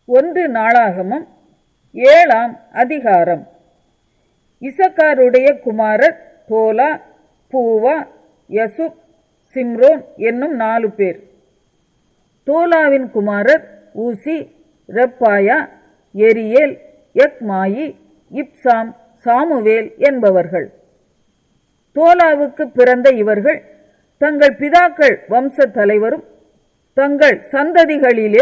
ஒன்று நாளாகமம் ஏழாம் அதிகாரம் இசக்காருடைய குமாரர் தோலா பூவா யசுப் சிம்ரோன் என்னும் நாலு பேர் தோலாவின் குமாரர் ஊசி ரெப்பாயா எரியேல் யக்மாயி இப்சாம் சாமுவேல் என்பவர்கள் தோலாவுக்கு பிறந்த இவர்கள் தங்கள் பிதாக்கள் வம்ச தலைவரும் தங்கள் சந்ததிகளிலே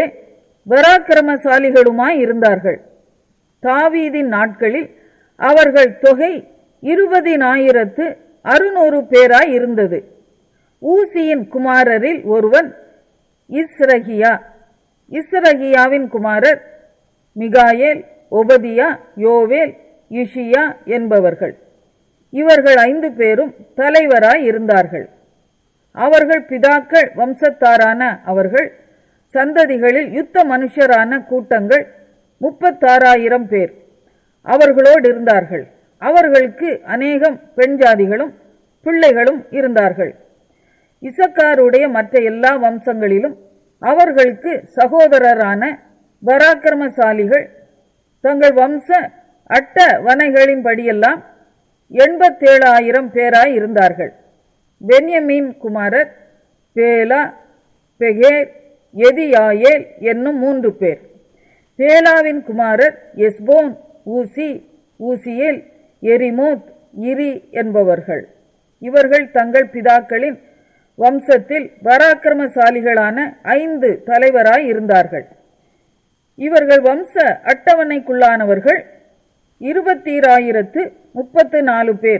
பராக்கிரமசாலிகளுமாய் இருந்தார்கள் தாவீதின் நாட்களில் அவர்கள் தொகை இருபதினாயிரத்து அறுநூறு பேராய் இருந்தது ஊசியின் குமாரரில் ஒருவன் இஸ்ரகியா இஸ்ரகியாவின் குமாரர் மிகாயேல் ஒபதியா யோவேல் யுஷியா என்பவர்கள் இவர்கள் ஐந்து பேரும் தலைவராய் இருந்தார்கள் அவர்கள் பிதாக்கள் வம்சத்தாரான அவர்கள் சந்ததிகளில் யுத்த மனுஷரான கூட்டங்கள் முப்பத்தாறாயிரம் பேர் அவர்களோடு இருந்தார்கள் அவர்களுக்கு அநேகம் பெண் ஜாதிகளும் பிள்ளைகளும் இருந்தார்கள் இசக்காருடைய மற்ற எல்லா வம்சங்களிலும் அவர்களுக்கு சகோதரரான பராக்கிரமசாலிகள் தங்கள் வம்ச அட்ட வனைகளின்படியெல்லாம் எண்பத்தேழாயிரம் பேராய் இருந்தார்கள் பென்யமீன் குமாரர் பேலா பெகேர் எதியாயேல் என்னும் மூன்று பேர் பேலாவின் குமாரர் எஸ்போன் ஊசி ஊசியேல் எரிமோத் இரி என்பவர்கள் இவர்கள் தங்கள் பிதாக்களின் வம்சத்தில் பராக்கிரமசாலிகளான ஐந்து தலைவராய் இருந்தார்கள் இவர்கள் வம்ச அட்டவணைக்குள்ளானவர்கள் இருபத்தீராயிரத்து முப்பத்து நாலு பேர்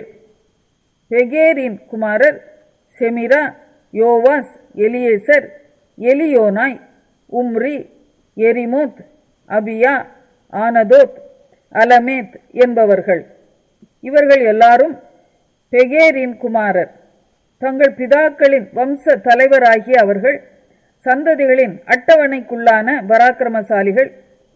பெகேரின் குமாரர் செமிரா யோவாஸ் எலியேசர் எலியோனாய் உம்ரி எரிமோத் அபியா ஆனதோத் அலமேத் என்பவர்கள் இவர்கள் எல்லாரும் பெகேரின் குமாரர் தங்கள் பிதாக்களின் வம்ச தலைவராகிய அவர்கள் சந்ததிகளின் அட்டவணைக்குள்ளான பராக்கிரமசாலிகள்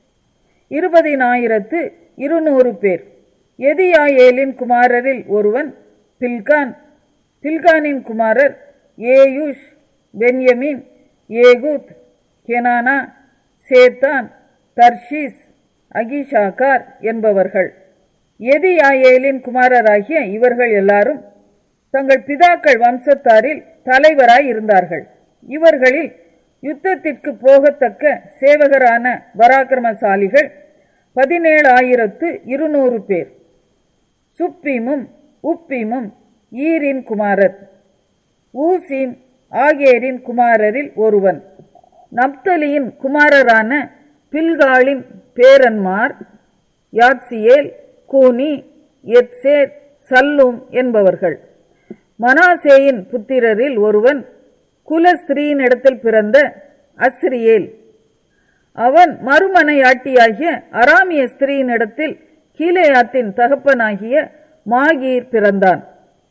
இருபதினாயிரத்து இருநூறு பேர் எதியாயேலின் குமாரரில் ஒருவன் பில்கான் பில்கானின் குமாரர் ஏயுஷ் பென்யமின் ஏகூத் கெனானா சேத்தான் தர்ஷீஸ் அகிஷாக்கார் என்பவர்கள் எதியாயேலின் குமாரராகிய இவர்கள் எல்லாரும் தங்கள் பிதாக்கள் வம்சத்தாரில் தலைவராய் இருந்தார்கள் இவர்களில் யுத்தத்திற்கு போகத்தக்க சேவகரான பராக்கிரமசாலிகள் பதினேழாயிரத்து இருநூறு பேர் சுப்பீமும் உப்பீமும் ஈரின் குமாரர் ஊசீம் ஆகேரின் குமாரரில் ஒருவன் நப்தலியின் குமாரரான பில்காலின் பேரன்மார் யாத்சியேல் கூனி எத்சேர் சல்லும் என்பவர்கள் மனாசேயின் புத்திரரில் ஒருவன் குலஸ்திரீனிடத்தில் பிறந்த அஸ்ரியேல் அவன் மறுமனையாட்டியாகிய அராமிய ஸ்திரீனிடத்தில் கீலேயாத்தின் தகப்பனாகிய மாகீர் பிறந்தான்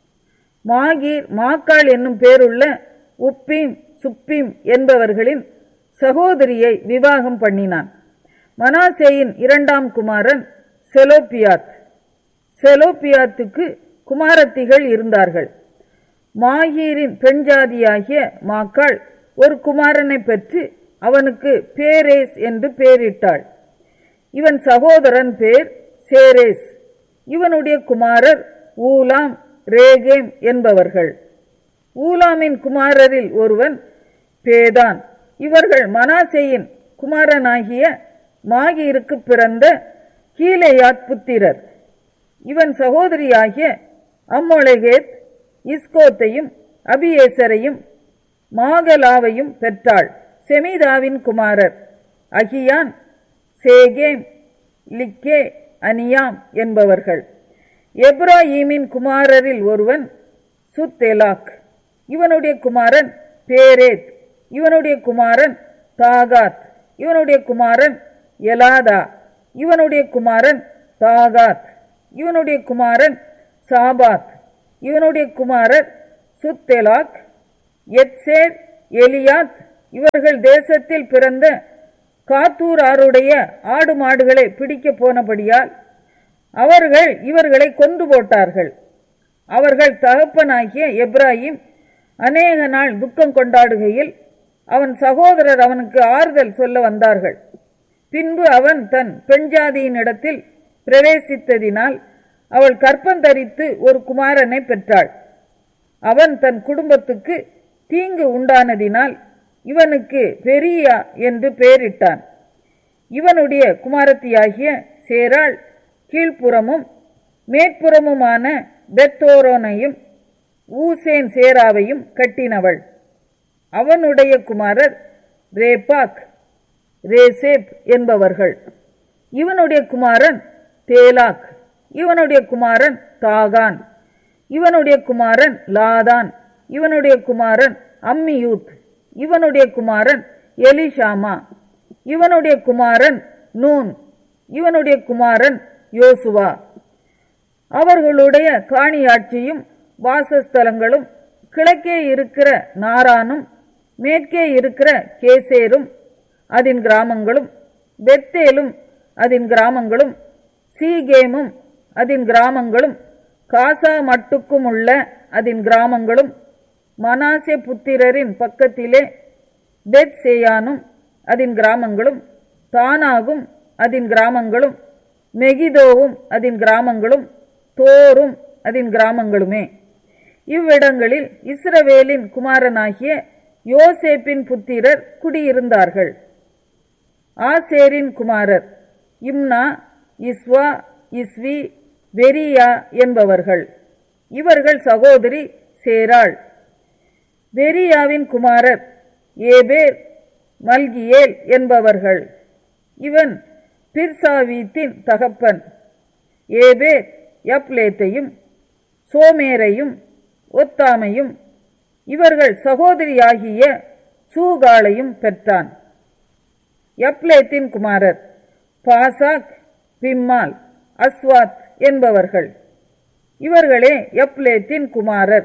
மாகீர் மாக்காள் என்னும் பேருள்ள உப்பீம் சுப்பீம் என்பவர்களின் சகோதரியை விவாகம் பண்ணினான் மனாசேயின் இரண்டாம் குமாரன் செலோப்பியாத் செலோப்பியாத்துக்கு குமாரத்திகள் இருந்தார்கள் மாகீரின் பெண்ஜாதியாகிய மாக்காள் ஒரு குமாரனை பெற்று அவனுக்கு பேரேஸ் என்று பெயரிட்டாள் இவன் சகோதரன் பேர் சேரேஸ் இவனுடைய குமாரர் ஊலாம் ரேகேம் என்பவர்கள் ஊலாமின் குமாரரில் ஒருவன் பேதான் இவர்கள் மனாசேயின் குமாரனாகிய மாகீருக்கு பிறந்த கீலேயாத் புத்திரர் இவன் சகோதரியாகிய அம்மொழகேத் இஸ்கோத்தையும் அபியேசரையும் மாகலாவையும் பெற்றாள் செமிதாவின் குமாரர் அகியான் சேகேம் லிக்கே அனியாம் என்பவர்கள் எப்ராஹீமின் குமாரரில் ஒருவன் சுத்தெலாக் இவனுடைய குமாரன் பேரேத் இவனுடைய குமாரன் தாகாத் இவனுடைய குமாரன் எலாதா இவனுடைய குமாரன் தாகாத் இவனுடைய குமாரன் சாபாத் இவனுடைய குமாரர் சுத்தெலாக் எத்சேர் எலியாத் இவர்கள் தேசத்தில் பிறந்த காத்தூராருடைய ஆடு மாடுகளை பிடிக்க போனபடியால் அவர்கள் இவர்களை கொண்டு போட்டார்கள் அவர்கள் தகப்பனாகிய எப்ராஹிம் அநேக நாள் துக்கம் கொண்டாடுகையில் அவன் சகோதரர் அவனுக்கு ஆறுதல் சொல்ல வந்தார்கள் பின்பு அவன் தன் பெண்ஜாதியினிடத்தில் பிரவேசித்ததினால் அவள் கற்பந்தரித்து ஒரு குமாரனை பெற்றாள் அவன் தன் குடும்பத்துக்கு தீங்கு உண்டானதினால் இவனுக்கு பெரியா என்று பெயரிட்டான் இவனுடைய குமாரத்தியாகிய சேராள் கீழ்ப்புறமும் மேற்புறமுமான பெத்தோரோனையும் ஊசேன் சேராவையும் கட்டினவள் அவனுடைய குமாரர் ரேபாக் ரேசேப் என்பவர்கள் இவனுடைய குமாரன் தேலாக் இவனுடைய குமாரன் தாகான் இவனுடைய குமாரன் லாதான் இவனுடைய குமாரன் அம்மியூத் இவனுடைய குமாரன் எலிஷாமா இவனுடைய குமாரன் நூன் இவனுடைய குமாரன் யோசுவா அவர்களுடைய காணியாட்சியும் வாசஸ்தலங்களும் கிழக்கே இருக்கிற நாரானும் மேற்கே இருக்கிற கேசேரும் அதன் கிராமங்களும் பெத்தேலும் அதன் கிராமங்களும் சீகேமும் அதன் கிராமங்களும் காசா மட்டுக்கும் உள்ள அதன் கிராமங்களும் மனாசே புத்திரரின் பக்கத்திலே பெத் சேயானும் அதன் கிராமங்களும் தானாகும் அதன் கிராமங்களும் மெகிதோவும் அதன் கிராமங்களும் தோரும் அதன் கிராமங்களுமே இவ்விடங்களில் இஸ்ரவேலின் குமாரனாகிய யோசேப்பின் புத்திரர் குடியிருந்தார்கள் ஆசேரின் குமாரர் இம்னா இஸ்வா இஸ்வி வெரியா என்பவர்கள் இவர்கள் சகோதரி சேராள் வெரியாவின் குமாரர் ஏபேர் மல்கியேல் என்பவர்கள் இவன் பிர்சாவீத்தின் தகப்பன் ஏபேர் யப்லேத்தையும் சோமேரையும் ஒத்தாமையும் இவர்கள் சகோதரியாகிய சூகாளையும் பெற்றான் யப்லேத்தின் குமாரர் பாசாக் பிம்மால் அஸ்வாத் என்பவர்கள் இவர்களே யப்லேத்தின் குமாரர்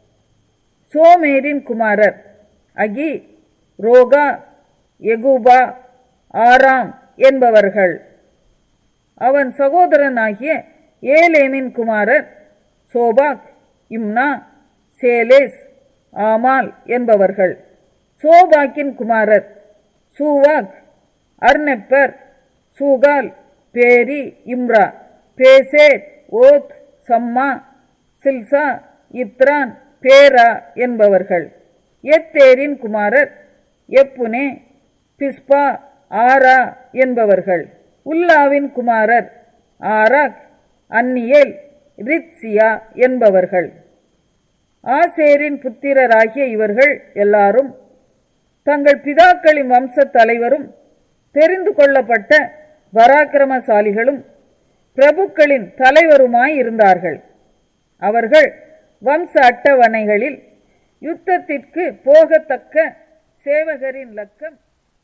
சோமேரின் குமாரர் அகி ரோகா எகுபா ஆராம் என்பவர்கள் அவன் சகோதரனாகிய ஏலேமின் குமாரர் சோபாக் இம்னா சேலேஸ் ஆமால் என்பவர்கள் சோபாக்கின் குமாரர் சூவாக் அர்னெப்பர் சூகால் பேரி இம்ரா பேசேர் ஓத் சம்மா சில்சா இத்ரான் பேரா என்பவர்கள் எத்தேரின் குமாரர் எப்புனே பிஸ்பா ஆரா என்பவர்கள் உல்லாவின் குமாரர் ஆராக் அன்னியேல் ரித்சியா என்பவர்கள் ஆசேரின் புத்திரராகிய இவர்கள் எல்லாரும் தங்கள் பிதாக்களின் வம்ச தலைவரும் தெரிந்து கொள்ளப்பட்ட பராக்கிரமசாலிகளும் பிரபுக்களின் தலைவருமாய் இருந்தார்கள் அவர்கள் வம்ச அட்டவணைகளில் யுத்தத்திற்கு போகத்தக்க சேவகரின் லக்கம்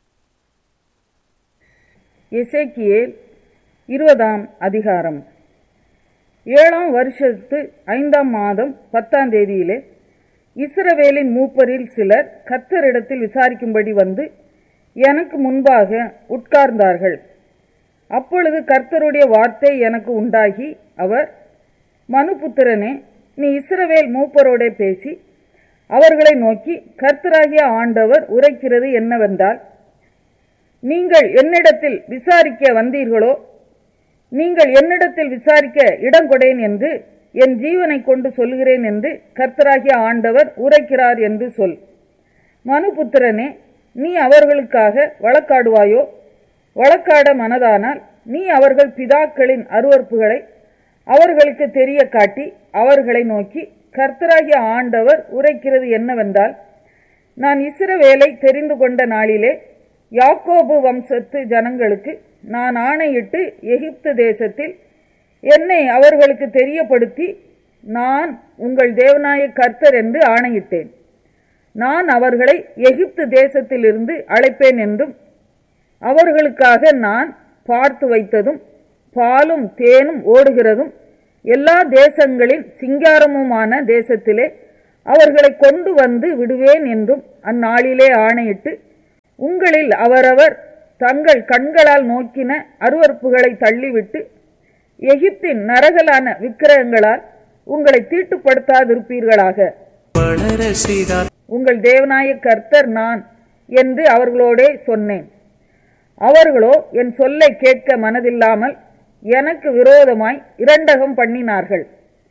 எசேக்கியேல் இருபதாம் அதிகாரம் ஏழாம் வருஷத்து ஐந்தாம் மாதம் பத்தாம் தேதியிலே இஸ்ரவேலின் மூப்பரில் சிலர் கத்தரிடத்தில் விசாரிக்கும்படி வந்து எனக்கு முன்பாக உட்கார்ந்தார்கள் அப்பொழுது கர்த்தருடைய வார்த்தை எனக்கு உண்டாகி அவர் மனுபுத்திரனே நீ இஸ்ரவேல் மூப்பரோடே பேசி அவர்களை நோக்கி கர்த்தராகிய ஆண்டவர் உரைக்கிறது என்னவென்றால் நீங்கள் என்னிடத்தில் விசாரிக்க வந்தீர்களோ நீங்கள் என்னிடத்தில் விசாரிக்க இடம் கொடேன் என்று என் ஜீவனை கொண்டு சொல்கிறேன் என்று கர்த்தராகிய ஆண்டவர் உரைக்கிறார் என்று சொல் மனுபுத்திரனே நீ அவர்களுக்காக வழக்காடுவாயோ வழக்காட மனதானால் நீ அவர்கள் பிதாக்களின் அருவறுப்புகளை அவர்களுக்கு தெரிய காட்டி அவர்களை நோக்கி கர்த்தராகிய ஆண்டவர் உரைக்கிறது என்னவென்றால் நான் இஸ்ரவேலை தெரிந்து கொண்ட நாளிலே யாக்கோபு வம்சத்து ஜனங்களுக்கு நான் ஆணையிட்டு எகிப்து தேசத்தில் என்னை அவர்களுக்கு தெரியப்படுத்தி நான் உங்கள் தேவனாய கர்த்தர் என்று ஆணையிட்டேன் நான் அவர்களை எகிப்து தேசத்திலிருந்து அழைப்பேன் என்றும் அவர்களுக்காக நான் பார்த்து வைத்ததும் பாலும் தேனும் ஓடுகிறதும் எல்லா தேசங்களின் சிங்காரமுமான தேசத்திலே அவர்களை கொண்டு வந்து விடுவேன் என்றும் அந்நாளிலே ஆணையிட்டு உங்களில் அவரவர் தங்கள் கண்களால் நோக்கின அருவறுப்புகளை தள்ளிவிட்டு எகிப்தின் நரகலான விக்கிரகங்களால் உங்களை தீட்டுப்படுத்தாதிருப்பீர்களாக வளர செய்தார் உங்கள் தேவனாய கர்த்தர் நான் என்று அவர்களோடே சொன்னேன் அவர்களோ என் சொல்லை கேட்க மனதில்லாமல் எனக்கு விரோதமாய் இரண்டகம் பண்ணினார்கள்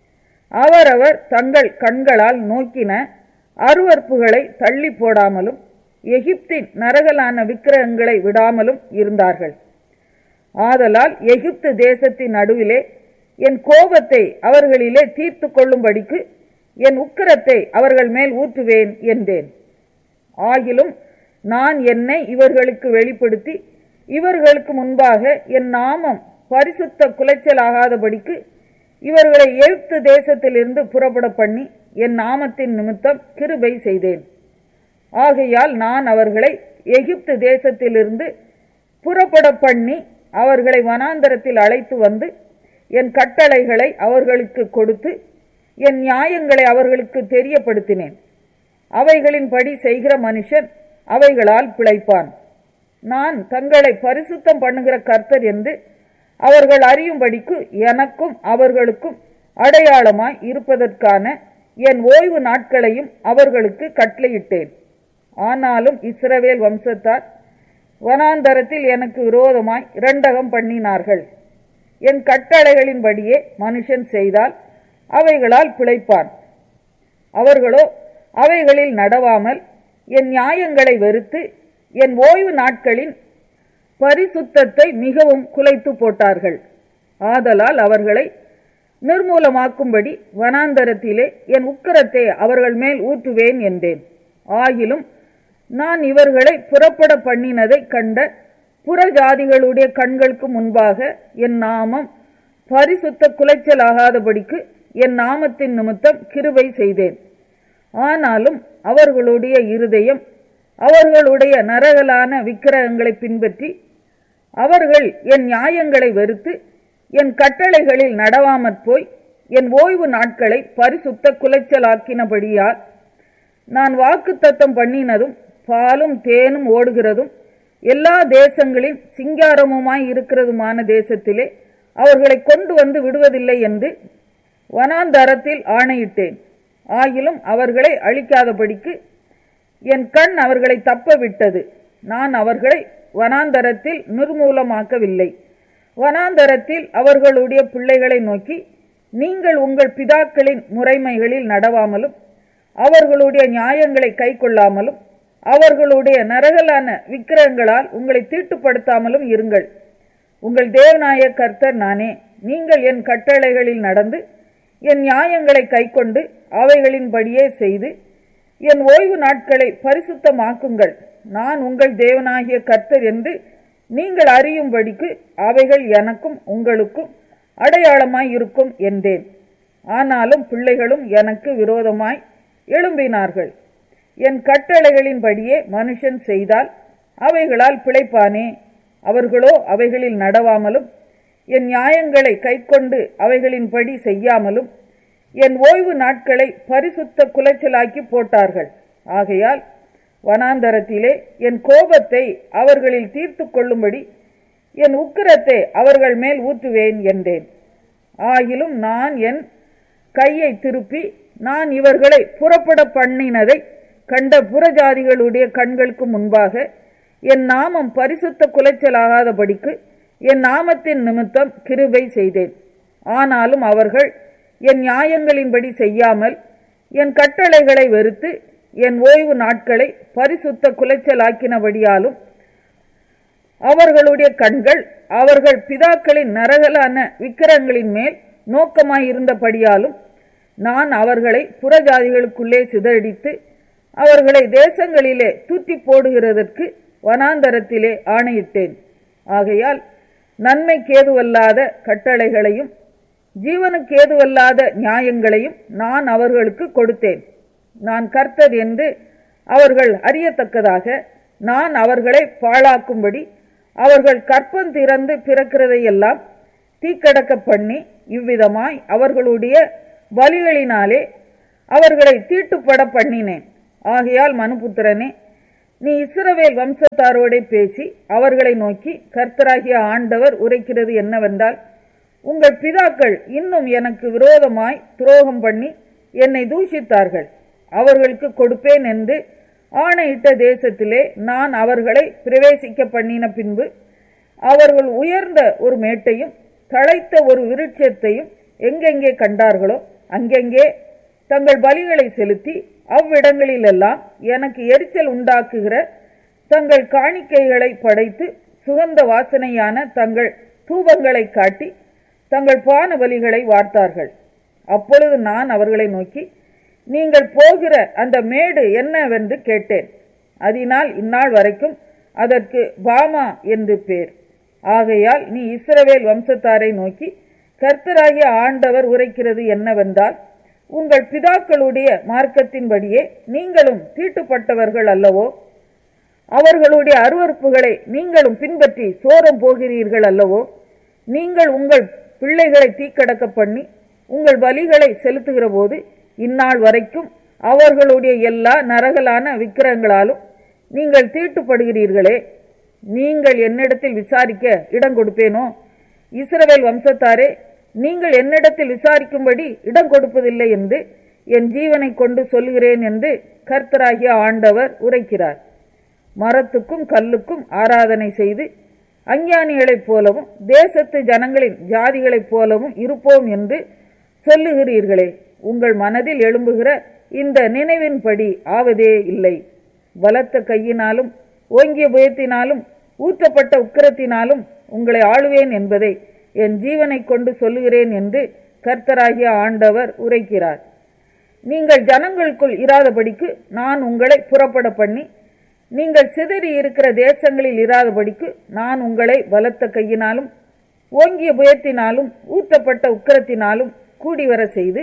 அவரவர் தங்கள் கண்களால் நோக்கின அருவற்புகளை தள்ளி போடாமலும் எகிப்தின் நரகலான விக்கிரகங்களை விடாமலும் இருந்தார்கள் ஆதலால் எகிப்து தேசத்தின் நடுவிலே என் கோபத்தை அவர்களிலே தீர்த்து கொள்ளும்படிக்கு என் உக்கிரத்தை அவர்கள் மேல் ஊற்றுவேன் என்றேன் ஆகிலும் நான் என்னை இவர்களுக்கு வெளிப்படுத்தி இவர்களுக்கு முன்பாக என் நாமம் பரிசுத்த குலைச்சலாகாதபடிக்கு இவர்களை எழுத்து தேசத்திலிருந்து புறப்பட பண்ணி என் நாமத்தின் நிமித்தம் கிருபை செய்தேன் ஆகையால் நான் அவர்களை எகிப்து தேசத்திலிருந்து புறப்பட பண்ணி அவர்களை வனாந்தரத்தில் அழைத்து வந்து என் கட்டளைகளை அவர்களுக்கு கொடுத்து என் நியாயங்களை அவர்களுக்கு தெரியப்படுத்தினேன் அவைகளின்படி செய்கிற மனுஷன் அவைகளால் பிழைப்பான் நான் தங்களை பரிசுத்தம் பண்ணுகிற கர்த்தர் என்று அவர்கள் அறியும்படிக்கு எனக்கும் அவர்களுக்கும் அடையாளமாய் இருப்பதற்கான என் ஓய்வு நாட்களையும் அவர்களுக்கு கட்டளையிட்டேன் ஆனாலும் இஸ்ரவேல் வம்சத்தார் வனாந்தரத்தில் எனக்கு விரோதமாய் இரண்டகம் பண்ணினார்கள் என் கட்டளைகளின்படியே மனுஷன் செய்தால் அவைகளால் பிழைப்பான் அவர்களோ அவைகளில் நடவாமல் என் நியாயங்களை வெறுத்து என் ஓய்வு நாட்களின் பரிசுத்தத்தை மிகவும் குலைத்து போட்டார்கள் ஆதலால் அவர்களை நிர்மூலமாக்கும்படி வனாந்தரத்திலே என் உக்கிரத்தை அவர்கள் மேல் ஊற்றுவேன் என்றேன் ஆகிலும் நான் இவர்களை புறப்பட பண்ணினதை கண்ட புறஜாதிகளுடைய கண்களுக்கு முன்பாக என் நாமம் பரிசுத்த குலைச்சலாகாதபடிக்கு என் நாமத்தின் நிமித்தம் கிருபை செய்தேன் ஆனாலும் அவர்களுடைய இருதயம் அவர்களுடைய நரகலான விக்கிரகங்களை பின்பற்றி அவர்கள் என் நியாயங்களை வெறுத்து என் கட்டளைகளில் நடவாமற் போய் என் ஓய்வு நாட்களை பரிசுத்த குலைச்சலாக்கினபடியால் நான் வாக்குத்தத்தம் பண்ணினதும் பாலும் தேனும் ஓடுகிறதும் எல்லா தேசங்களின் சிங்காரமுமாய் இருக்கிறதுமான தேசத்திலே அவர்களை கொண்டு வந்து விடுவதில்லை என்று வனாந்தரத்தில் ஆணையிட்டேன் ஆகிலும் அவர்களை அழிக்காதபடிக்கு என் கண் அவர்களை தப்ப விட்டது நான் அவர்களை வனாந்தரத்தில் நிர்மூலமாக்கவில்லை வனாந்தரத்தில் அவர்களுடைய பிள்ளைகளை நோக்கி நீங்கள் உங்கள் பிதாக்களின் முறைமைகளில் நடவாமலும் அவர்களுடைய நியாயங்களை கைக்கொள்ளாமலும் அவர்களுடைய நரகலான விக்கிரகங்களால் உங்களை தீட்டுப்படுத்தாமலும் இருங்கள் உங்கள் தேவநாய கர்த்தர் நானே நீங்கள் என் கட்டளைகளில் நடந்து என் நியாயங்களை கைக்கொண்டு அவைகளின்படியே செய்து என் ஓய்வு நாட்களை பரிசுத்தமாக்குங்கள் நான் உங்கள் தேவனாகிய கர்த்தர் என்று நீங்கள் அறியும்படிக்கு அவைகள் எனக்கும் உங்களுக்கும் அடையாளமாய் இருக்கும் என்றேன் ஆனாலும் பிள்ளைகளும் எனக்கு விரோதமாய் எழும்பினார்கள் என் கட்டளைகளின்படியே மனுஷன் செய்தால் அவைகளால் பிழைப்பானே அவர்களோ அவைகளில் நடவாமலும் என் நியாயங்களை கைக்கொண்டு அவைகளின்படி செய்யாமலும் என் ஓய்வு நாட்களை பரிசுத்த குலைச்சலாக்கி போட்டார்கள் ஆகையால் வனாந்தரத்திலே என் கோபத்தை அவர்களில் தீர்த்து கொள்ளும்படி என் உக்கிரத்தை அவர்கள் மேல் ஊற்றுவேன் என்றேன் ஆகிலும் நான் என் கையை திருப்பி நான் இவர்களை புறப்பட பண்ணினதை கண்ட புறஜாதிகளுடைய கண்களுக்கு முன்பாக என் நாமம் பரிசுத்த குலைச்சலாகாதபடிக்கு என் நாமத்தின் நிமித்தம் கிருபை செய்தேன் ஆனாலும் அவர்கள் என் நியாயங்களின்படி செய்யாமல் என் கட்டளைகளை வெறுத்து என் ஓய்வு நாட்களை பரிசுத்த குலைச்சலாக்கினபடியாலும் அவர்களுடைய கண்கள் அவர்கள் பிதாக்களின் நரகலான விக்கிரங்களின் மேல் நோக்கமாயிருந்தபடியாலும் நான் அவர்களை புறஜாதிகளுக்குள்ளே சிதறடித்து அவர்களை தேசங்களிலே தூற்றி போடுகிறதற்கு வனாந்தரத்திலே ஆணையிட்டேன் ஆகையால் நன்மைக்கேதுவல்லாத கட்டளைகளையும் ஜீவனுக்கேதுவல்லாத நியாயங்களையும் நான் அவர்களுக்கு கொடுத்தேன் நான் கர்த்தர் என்று அவர்கள் அறியத்தக்கதாக நான் அவர்களை பாழாக்கும்படி அவர்கள் கற்பம் திறந்து பிறக்கிறதையெல்லாம் தீக்கடக்க பண்ணி இவ்விதமாய் அவர்களுடைய பலிகளினாலே அவர்களை தீட்டுப்பட பண்ணினேன் ஆகையால் மனுபுத்திரனே நீ இஸ்ரவேல் வம்சத்தாரோடே பேசி அவர்களை நோக்கி கர்த்தராகிய ஆண்டவர் உரைக்கிறது என்னவென்றால் உங்கள் பிதாக்கள் இன்னும் எனக்கு விரோதமாய் துரோகம் பண்ணி என்னை தூஷித்தார்கள் அவர்களுக்கு கொடுப்பேன் என்று ஆணையிட்ட தேசத்திலே நான் அவர்களை பிரவேசிக்க பண்ணின பின்பு அவர்கள் உயர்ந்த ஒரு மேட்டையும் தழைத்த ஒரு விருட்சத்தையும் எங்கெங்கே கண்டார்களோ அங்கெங்கே தங்கள் பலிகளை செலுத்தி அவ்விடங்களிலெல்லாம் எனக்கு எரிச்சல் உண்டாக்குகிற தங்கள் காணிக்கைகளை படைத்து சுகந்த வாசனையான தங்கள் தூபங்களை காட்டி தங்கள் பான பலிகளை வார்த்தார்கள் அப்பொழுது நான் அவர்களை நோக்கி நீங்கள் போகிற அந்த மேடு என்னவென்று கேட்டேன் அதனால் இந்நாள் வரைக்கும் அதற்கு பாமா என்று பேர் ஆகையால் நீ இஸ்ரவேல் வம்சத்தாரை நோக்கி கர்த்தராகிய ஆண்டவர் உரைக்கிறது என்னவென்றால் உங்கள் பிதாக்களுடைய மார்க்கத்தின்படியே நீங்களும் தீட்டுப்பட்டவர்கள் அல்லவோ அவர்களுடைய அருவறுப்புகளை நீங்களும் பின்பற்றி சோரம் போகிறீர்கள் அல்லவோ நீங்கள் உங்கள் பிள்ளைகளை தீக்கடக்க பண்ணி உங்கள் பலிகளை செலுத்துகிற போது இந்நாள் வரைக்கும் அவர்களுடைய எல்லா நரகலான விக்கிரகங்களாலும் நீங்கள் தீட்டுப்படுகிறீர்களே நீங்கள் என்னிடத்தில் விசாரிக்க இடம் கொடுப்பேனோ இஸ்ரவேல் வம்சத்தாரே நீங்கள் என்னிடத்தில் விசாரிக்கும்படி இடம் கொடுப்பதில்லை என்று என் ஜீவனை கொண்டு சொல்லுகிறேன் என்று கர்த்தராகிய ஆண்டவர் உரைக்கிறார் மரத்துக்கும் கல்லுக்கும் ஆராதனை செய்து அஞ்ஞானிகளைப் போலவும் தேசத்து ஜனங்களின் ஜாதிகளைப் போலவும் இருப்போம் என்று சொல்லுகிறீர்களே உங்கள் மனதில் எழும்புகிற இந்த நினைவின்படி ஆவதே இல்லை பலத்த கையினாலும் ஓங்கிய புயத்தினாலும் ஊற்றப்பட்ட உக்கிரத்தினாலும் உங்களை ஆளுவேன் என்பதை என் ஜீவனை கொண்டு சொல்லுகிறேன் என்று கர்த்தராகிய ஆண்டவர் உரைக்கிறார் நீங்கள் ஜனங்களுக்குள் இராதபடிக்கு நான் உங்களை புறப்பட பண்ணி நீங்கள் சிதறி இருக்கிற தேசங்களில் இராதபடிக்கு நான் உங்களை பலத்த கையினாலும் ஓங்கிய புயத்தினாலும் ஊற்றப்பட்ட உக்கிரத்தினாலும் கூடிவர செய்து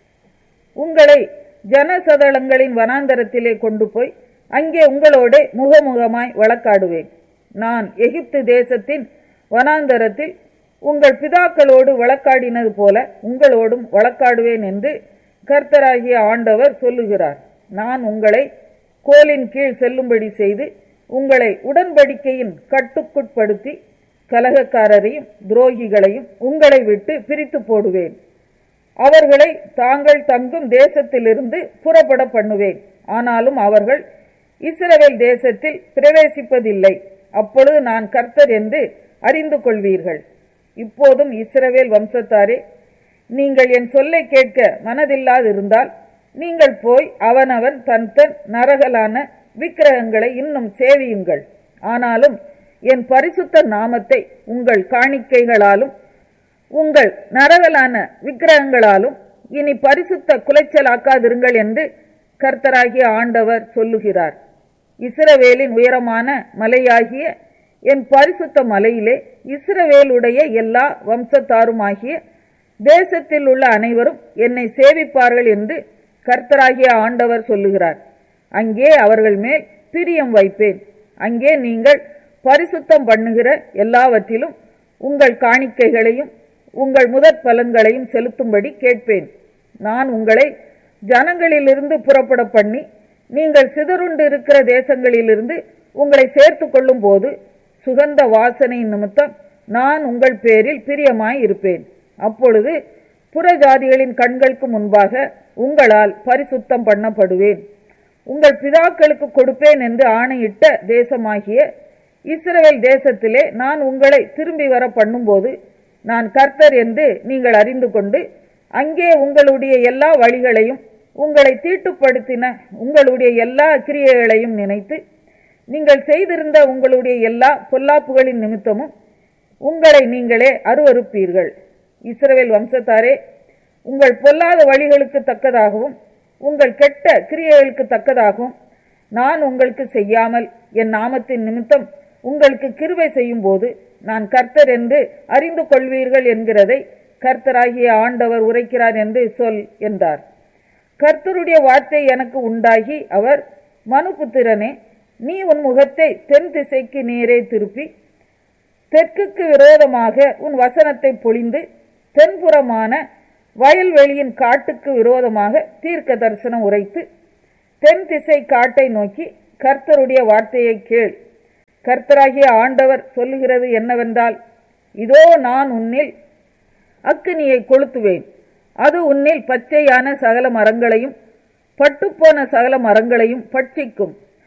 உங்களை ஜனசதளங்களின் வனாந்தரத்திலே கொண்டு போய் அங்கே உங்களோட முகமுகமாய் வழக்காடுவேன் நான் எகிப்து தேசத்தின் வனாந்தரத்தில் உங்கள் பிதாக்களோடு வழக்காடினது போல உங்களோடும் வழக்காடுவேன் என்று கர்த்தராகிய ஆண்டவர் சொல்லுகிறார் நான் உங்களை கோலின் கீழ் செல்லும்படி செய்து உங்களை உடன்படிக்கையின் கட்டுக்குட்படுத்தி கலகக்காரரையும் துரோகிகளையும் உங்களை விட்டு பிரித்து போடுவேன் அவர்களை தாங்கள் தங்கும் தேசத்திலிருந்து புறப்பட பண்ணுவேன் ஆனாலும் அவர்கள் இஸ்ரவேல் தேசத்தில் பிரவேசிப்பதில்லை அப்பொழுது நான் கர்த்தர் என்று அறிந்து கொள்வீர்கள் இப்போதும் இஸ்ரவேல் வம்சத்தாரே நீங்கள் என் சொல்லை கேட்க மனதில்லாதிருந்தால் நீங்கள் போய் அவனவன் தன் தன் நரகலான விக்கிரகங்களை இன்னும் சேவியுங்கள் ஆனாலும் என் பரிசுத்த நாமத்தை உங்கள் காணிக்கைகளாலும் உங்கள் நரகலான விக்கிரகங்களாலும் இனி பரிசுத்த குலைச்சலாக்காதிருங்கள் என்று கர்த்தராகிய ஆண்டவர் சொல்லுகிறார் இஸ்ரவேலின் உயரமான மலையாகிய என் பரிசுத்த மலையிலே இஸ்ரவேலுடைய எல்லா வம்சத்தாருமாகிய தேசத்தில் உள்ள அனைவரும் என்னை சேவிப்பார்கள் என்று கர்த்தராகிய ஆண்டவர் சொல்லுகிறார் அங்கே அவர்கள் மேல் பிரியம் வைப்பேன் அங்கே நீங்கள் பரிசுத்தம் பண்ணுகிற எல்லாவற்றிலும் உங்கள் காணிக்கைகளையும் உங்கள் முதற் பலன்களையும் செலுத்தும்படி கேட்பேன் நான் உங்களை ஜனங்களிலிருந்து புறப்பட பண்ணி நீங்கள் சிதறுண்டு இருக்கிற தேசங்களிலிருந்து உங்களை சேர்த்து கொள்ளும் போது சுகந்த வாசனையின் நிமித்தம் நான் உங்கள் பேரில் பிரியமாய் இருப்பேன் அப்பொழுது புறஜாதிகளின் கண்களுக்கு முன்பாக உங்களால் பரிசுத்தம் பண்ணப்படுவேன் உங்கள் பிதாக்களுக்கு கொடுப்பேன் என்று ஆணையிட்ட தேசமாகிய இஸ்ரவேல் தேசத்திலே நான் உங்களை திரும்பி வர பண்ணும்போது நான் கர்த்தர் என்று நீங்கள் அறிந்து கொண்டு அங்கே உங்களுடைய எல்லா வழிகளையும் உங்களை தீட்டுப்படுத்தின உங்களுடைய எல்லா கிரியைகளையும் நினைத்து நீங்கள் செய்திருந்த உங்களுடைய எல்லா பொல்லாப்புகளின் நிமித்தமும் உங்களை நீங்களே அருவறுப்பீர்கள் இஸ்ரவேல் வம்சத்தாரே உங்கள் பொல்லாத வழிகளுக்கு தக்கதாகவும் உங்கள் கெட்ட கிரியைகளுக்கு தக்கதாகவும் நான் உங்களுக்கு செய்யாமல் என் நாமத்தின் நிமித்தம் உங்களுக்கு கிருபை செய்யும் போது நான் கர்த்தர் என்று அறிந்து கொள்வீர்கள் என்கிறதை கர்த்தராகிய ஆண்டவர் உரைக்கிறார் என்று சொல் என்றார் கர்த்தருடைய வார்த்தை எனக்கு உண்டாகி அவர் மனுபுத்திரனே நீ உன் முகத்தை தென் திசைக்கு நேரே திருப்பி தெற்குக்கு விரோதமாக உன் வசனத்தை பொழிந்து தென்புறமான வயல்வெளியின் காட்டுக்கு விரோதமாக தீர்க்க தரிசனம் உரைத்து தென் திசை காட்டை நோக்கி கர்த்தருடைய வார்த்தையை கேள் கர்த்தராகிய ஆண்டவர் சொல்லுகிறது என்னவென்றால் இதோ நான் உன்னில் அக்கினியை கொளுத்துவேன் அது உன்னில் பச்சையான சகல மரங்களையும் பட்டுப்போன சகல மரங்களையும் பட்சிக்கும்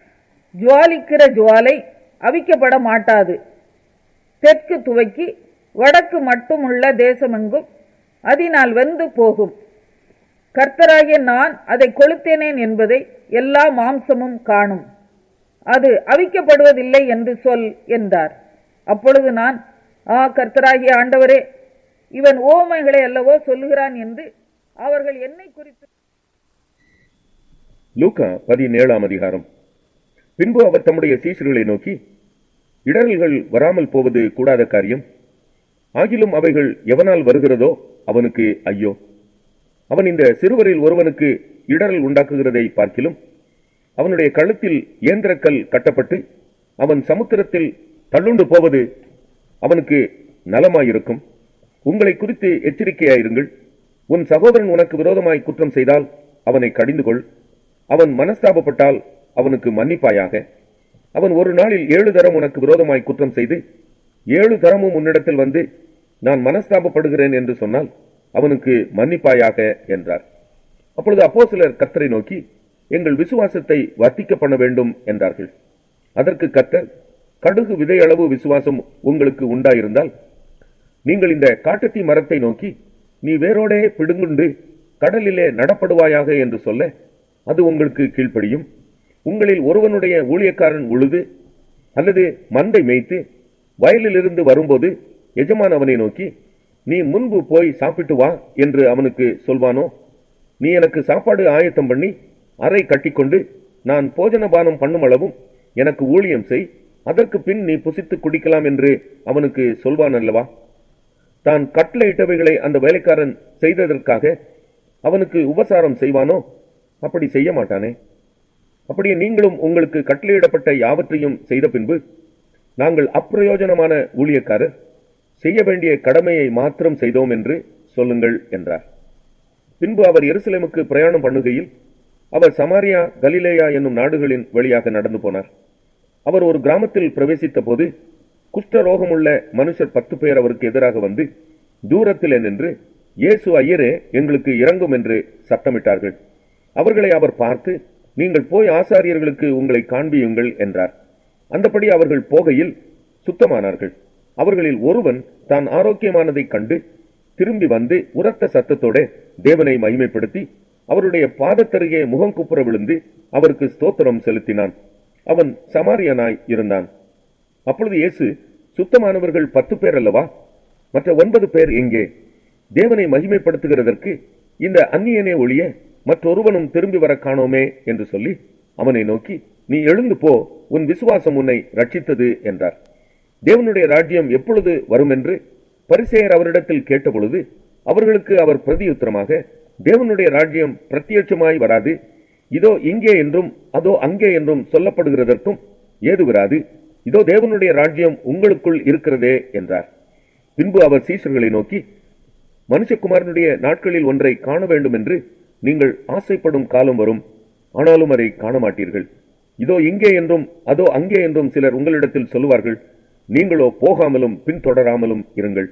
ஜுவாலிக்கிற ஜுவாலை அவிக்கப்பட மாட்டாது தெற்கு துவக்கி வடக்கு மட்டுமுள்ள தேசமெங்கும் அதனால் வெந்து போகும் கர்த்தராகிய நான் அதை கொளுத்தேனேன் என்பதை எல்லா மாம்சமும் காணும் அது அவிக்கப்படுவதில்லை என்று சொல் என்றார் அப்பொழுது நான் ஆ கர்த்தராகிய ஆண்டவரே இவன் ஓமைகளை அல்லவோ சொல்லுகிறான் என்று அவர்கள் என்னை குறித்து லூக்கா பதினேழாம் அதிகாரம் பின்பு அவர் தம்முடைய சீஷர்களை நோக்கி இடரல்கள் வராமல் போவது கூடாத காரியம் ஆகிலும் அவைகள் எவனால் வருகிறதோ அவனுக்கு ஐயோ அவன் இந்த சிறுவரில் ஒருவனுக்கு இடரல் உண்டாக்குகிறதை பார்க்கிலும் அவனுடைய கழுத்தில் இயந்திரக்கல் கட்டப்பட்டு அவன் சமுத்திரத்தில் தள்ளுண்டு போவது அவனுக்கு நலமாயிருக்கும் உங்களை குறித்து எச்சரிக்கையாயிருங்கள் உன் சகோதரன் உனக்கு விரோதமாய் குற்றம் செய்தால் அவனை கடிந்து கொள் அவன் மனஸ்தாபப்பட்டால் அவனுக்கு மன்னிப்பாயாக அவன் ஒரு நாளில் ஏழு தரம் உனக்கு விரோதமாய் குற்றம் செய்து ஏழு தரமும் உன்னிடத்தில் வந்து நான் மனஸ்தாபப்படுகிறேன் என்று சொன்னால் அவனுக்கு மன்னிப்பாயாக என்றார் அப்பொழுது அப்போ சிலர் கத்தரை நோக்கி எங்கள் விசுவாசத்தை வர்த்திக்க பண்ண வேண்டும் என்றார்கள் அதற்கு கத்தர் கடுகு விதையளவு விசுவாசம் உங்களுக்கு உண்டாயிருந்தால் நீங்கள் இந்த காட்டுத்தீ மரத்தை நோக்கி நீ வேரோடே பிடுங்குண்டு கடலிலே நடப்படுவாயாக என்று சொல்ல அது உங்களுக்கு கீழ்ப்படியும் உங்களில் ஒருவனுடைய ஊழியக்காரன் உழுது அல்லது மந்தை மேய்த்து வயலிலிருந்து வரும்போது எஜமான் அவனை நோக்கி நீ முன்பு போய் சாப்பிட்டு வா என்று அவனுக்கு சொல்வானோ நீ எனக்கு சாப்பாடு ஆயத்தம் பண்ணி அறை கட்டிக்கொண்டு நான் போஜனபானம் பண்ணும் அளவும் எனக்கு ஊழியம் செய் அதற்கு பின் நீ புசித்து குடிக்கலாம் என்று அவனுக்கு சொல்வான் அல்லவா தான் கட்டளையிட்டவைகளை அந்த வேலைக்காரன் செய்ததற்காக அவனுக்கு உபசாரம் செய்வானோ அப்படி செய்ய மாட்டானே அப்படியே நீங்களும் உங்களுக்கு கட்டளையிடப்பட்ட யாவற்றையும் செய்த பின்பு நாங்கள் அப்பிரயோஜனமான ஊழியக்காரர் செய்ய வேண்டிய கடமையை மாத்திரம் செய்தோம் என்று சொல்லுங்கள் என்றார் பின்பு அவர் எருசலேமுக்கு பிரயாணம் பண்ணுகையில் அவர் சமாரியா கலிலேயா என்னும் நாடுகளின் வழியாக நடந்து போனார் அவர் ஒரு கிராமத்தில் பிரவேசித்த போது குஷ்டரோகமுள்ள மனுஷர் பத்து பேர் அவருக்கு எதிராக வந்து தூரத்திலே நின்று இயேசு ஐயரே எங்களுக்கு இறங்கும் என்று சத்தமிட்டார்கள் அவர்களை அவர் பார்த்து நீங்கள் போய் ஆசாரியர்களுக்கு உங்களை காண்பியுங்கள் என்றார் அந்தபடி அவர்கள் போகையில் சுத்தமானார்கள் அவர்களில் ஒருவன் தான் ஆரோக்கியமானதைக் கண்டு திரும்பி வந்து உரத்த சத்தத்தோட தேவனை மகிமைப்படுத்தி அவருடைய பாதத்தருகே முகம் குப்புற விழுந்து அவருக்கு ஸ்தோத்திரம் செலுத்தினான் அவன் சமாரியனாய் இருந்தான் அப்பொழுது இயேசு சுத்தமானவர்கள் பத்து பேர் அல்லவா மற்ற ஒன்பது பேர் எங்கே தேவனை மகிமைப்படுத்துகிறதற்கு இந்த அந்நியனே ஒழிய மற்றொருவனும் திரும்பி வர காணோமே என்று சொல்லி அவனை நோக்கி நீ எழுந்து போ உன் விசுவாசம் உன்னை ரட்சித்தது என்றார் தேவனுடைய ராஜ்யம் எப்பொழுது வரும் என்று பரிசேயர் அவரிடத்தில் கேட்டபொழுது அவர்களுக்கு அவர் பிரதியுத்தரமாக தேவனுடைய ராஜ்யம் பிரத்யட்சமாய் வராது இதோ இங்கே என்றும் அதோ அங்கே என்றும் சொல்லப்படுகிறதற்கும் ஏது வராது இதோ தேவனுடைய ராஜ்யம் உங்களுக்குள் இருக்கிறதே என்றார் பின்பு அவர் சீஷர்களை நோக்கி மனுஷகுமாரனுடைய நாட்களில் ஒன்றை காண வேண்டும் என்று நீங்கள் ஆசைப்படும் காலம் வரும் ஆனாலும் அதை காண மாட்டீர்கள் இதோ இங்கே என்றும் அதோ அங்கே என்றும் சிலர் உங்களிடத்தில் சொல்லுவார்கள் நீங்களோ போகாமலும் பின்தொடராமலும் இருங்கள்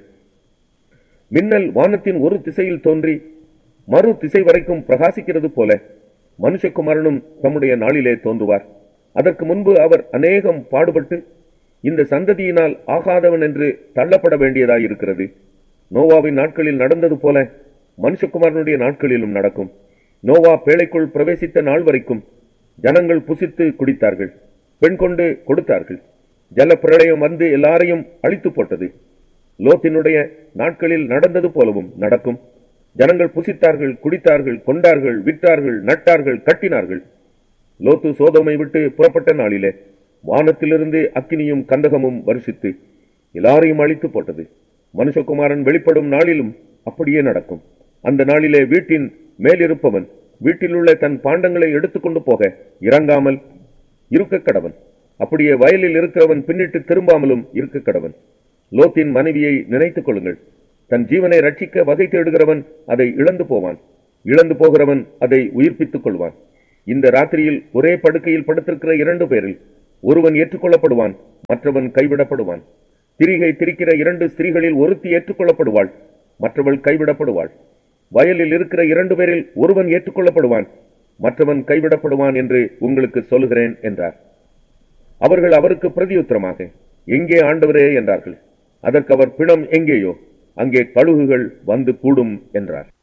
மின்னல் வானத்தின் ஒரு திசையில் தோன்றி மறு திசை வரைக்கும் பிரகாசிக்கிறது போல மனுஷகுமாரனும் தம்முடைய நாளிலே தோன்றுவார் அதற்கு முன்பு அவர் அநேகம் பாடுபட்டு இந்த சந்ததியினால் ஆகாதவன் என்று தள்ளப்பட வேண்டியதாயிருக்கிறது நோவாவின் நாட்களில் நடந்தது போல மனுஷகுமாரனுடைய நாட்களிலும் நடக்கும் நோவா பேழைக்குள் பிரவேசித்த நாள் வரைக்கும் ஜனங்கள் புசித்து குடித்தார்கள் பெண் கொண்டு கொடுத்தார்கள் ஜலப்பிரளயம் வந்து எல்லாரையும் அழித்து போட்டது லோத்தினுடைய நாட்களில் நடந்தது போலவும் நடக்கும் ஜனங்கள் புசித்தார்கள் குடித்தார்கள் கொண்டார்கள் விற்றார்கள் நட்டார்கள் கட்டினார்கள் லோத்து சோதோமை விட்டு புறப்பட்ட நாளிலே வானத்திலிருந்து அக்கினியும் கந்தகமும் வருஷித்து எல்லாரையும் அழித்து போட்டது மனுஷகுமாரன் வெளிப்படும் நாளிலும் அப்படியே நடக்கும் அந்த நாளிலே வீட்டின் மேலிருப்பவன் வீட்டிலுள்ள தன் பாண்டங்களை எடுத்துக்கொண்டு போக இறங்காமல் இருக்க கடவன் அப்படியே வயலில் இருக்கிறவன் பின்னிட்டு திரும்பாமலும் இருக்க கடவன் லோத்தின் மனைவியை நினைத்துக் கொள்ளுங்கள் தன் ஜீவனை ரட்சிக்க வகை தேடுகிறவன் அதை இழந்து போவான் இழந்து போகிறவன் அதை உயிர்ப்பித்துக் கொள்வான் இந்த ராத்திரியில் ஒரே படுக்கையில் படுத்திருக்கிற இரண்டு பேரில் ஒருவன் ஏற்றுக்கொள்ளப்படுவான் மற்றவன் கைவிடப்படுவான் திரிகை திரிக்கிற இரண்டு ஸ்திரீகளில் ஒருத்தி ஏற்றுக்கொள்ளப்படுவாள் மற்றவள் கைவிடப்படுவாள் வயலில் இருக்கிற இரண்டு பேரில் ஒருவன் ஏற்றுக்கொள்ளப்படுவான் மற்றவன் கைவிடப்படுவான் என்று உங்களுக்கு சொல்லுகிறேன் என்றார் அவர்கள் அவருக்கு பிரதியுத்தரமாக எங்கே ஆண்டவரே என்றார்கள் அதற்கு அவர் பிணம் எங்கேயோ அங்கே கழுகுகள் வந்து கூடும் என்றார்